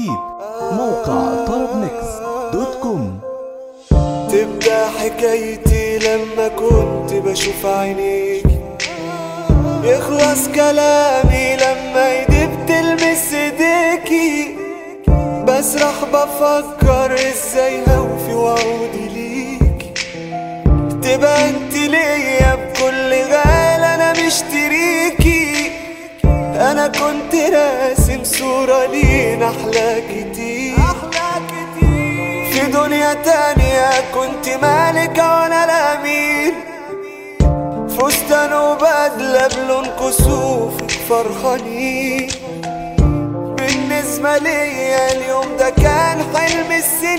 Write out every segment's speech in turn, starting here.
جديد موقع طرب ميكس دوت كوم تبدأ حكايتي لما كنت بشوف عينيك يخلص كلامي لما ايدي بتلمس ايديكي بسرح بفكر ازاي هوفي وعودي ليك تبقى انت ليا بكل غال انا مشتريكي انا كنت راسم صورة لينا احلى كتير في دنيا تانية كنت مالك وانا الامير فستان وبدلة بلون كسوفك فرحانين بالنسبة ليا اليوم ده كان حلم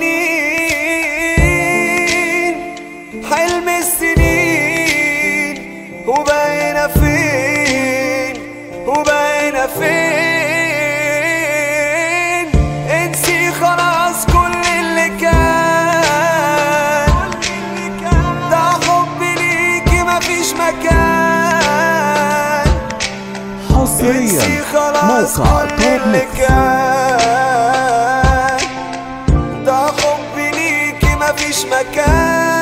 السنين حلم السنين وبقينا فين وبقينا فين انسي خلاص كل اللي كان ده حب ليكي مفيش مكان حصريا انسي خلاص موقع كل طرب اللي ميكس كان ده حب ليكي مفيش مكان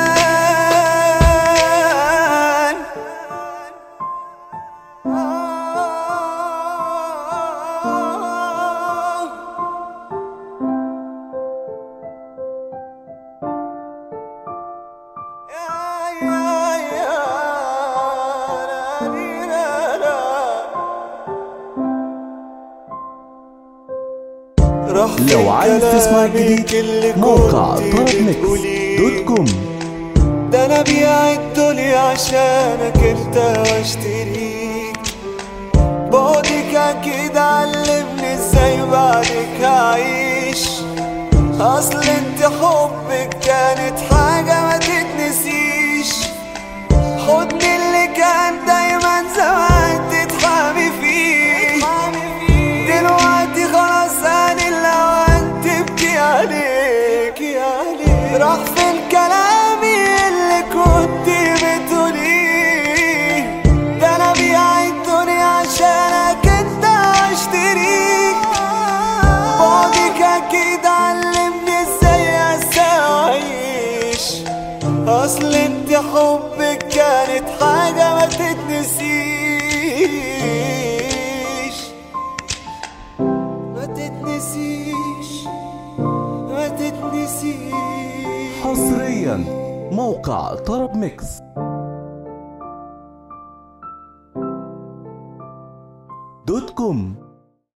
يا يا يا لا لي لا لا راح لو فين عايز تسمع كلامك جديد اللي موقع كنت طرب ميكس بتقوليه؟ دوت كوم ده انا بيع الدنيا عشانك انت واشتريك بعدك اكيد علمني ازاي بعدك اعيش اصل انت حبك كانت حاجة ما تتنسيش حضني اللي كان دايما زمان تتحامي فيه دلوقتي خلاص انا الاوان تبكي عليك يا عليك راح في الكلام اللي كنت بتقوليه ده انا بيع الدنيا عشانك انت واشتريك بعدك اكيد علمني ازاي اعيش اصل انت حبك كانت حاجة ما تتنسيش ما تتنسيش ما تتنسيش حصريا موقع طرب ميكس دوت كوم